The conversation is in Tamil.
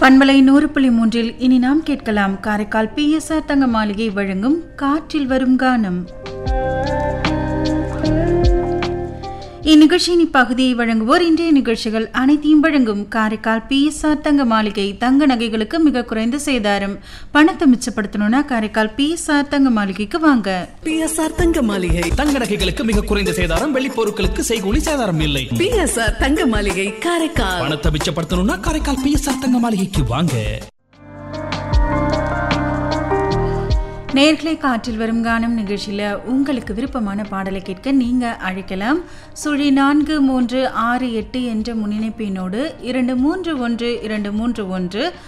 பண்பலை நூறு புள்ளி மூன்றில் இனி நாம் கேட்கலாம் காரைக்கால் பிஎஸ்ஆர் தங்க மாளிகை வழங்கும் காற்றில் வரும் கானம் இந்நிகழ்ச்சியின் இப்பகுதியை வழங்குவோர் இன்றைய நிகழ்ச்சிகள் அனைத்தையும் வழங்கும் காரைக்கால் பிஎஸ்ஆர் தங்க மாளிகை தங்க நகைகளுக்கு மிக குறைந்த சேதாரம் பணத்தை மிச்சப்படுத்தணும்னா காரைக்கால் பிஎஸ்ஆர் தங்க மாளிகைக்கு வாங்க பிஎஸ்ஆர் தங்க மாளிகை தங்க நகைகளுக்கு மிக குறைந்த சேதாரம் வெள்ளி பொருட்களுக்கு செய்கூலி சேதாரம் இல்லை பிஎஸ்ஆர் தங்க மாளிகை காரைக்கால் பணத்தை மிச்சப்படுத்தணும்னா காரைக்கால் பிஎஸ்ஆர் தங்க மாளிகைக்கு வாங்க நேர்களை காற்றில் வரும் கானம் நிகழ்ச்சியில் உங்களுக்கு விருப்பமான பாடலை கேட்க நீங்கள் அழைக்கலாம் சுழி நான்கு மூன்று ஆறு எட்டு என்ற முன்னிணைப்பினோடு இரண்டு மூன்று ஒன்று இரண்டு மூன்று ஒன்று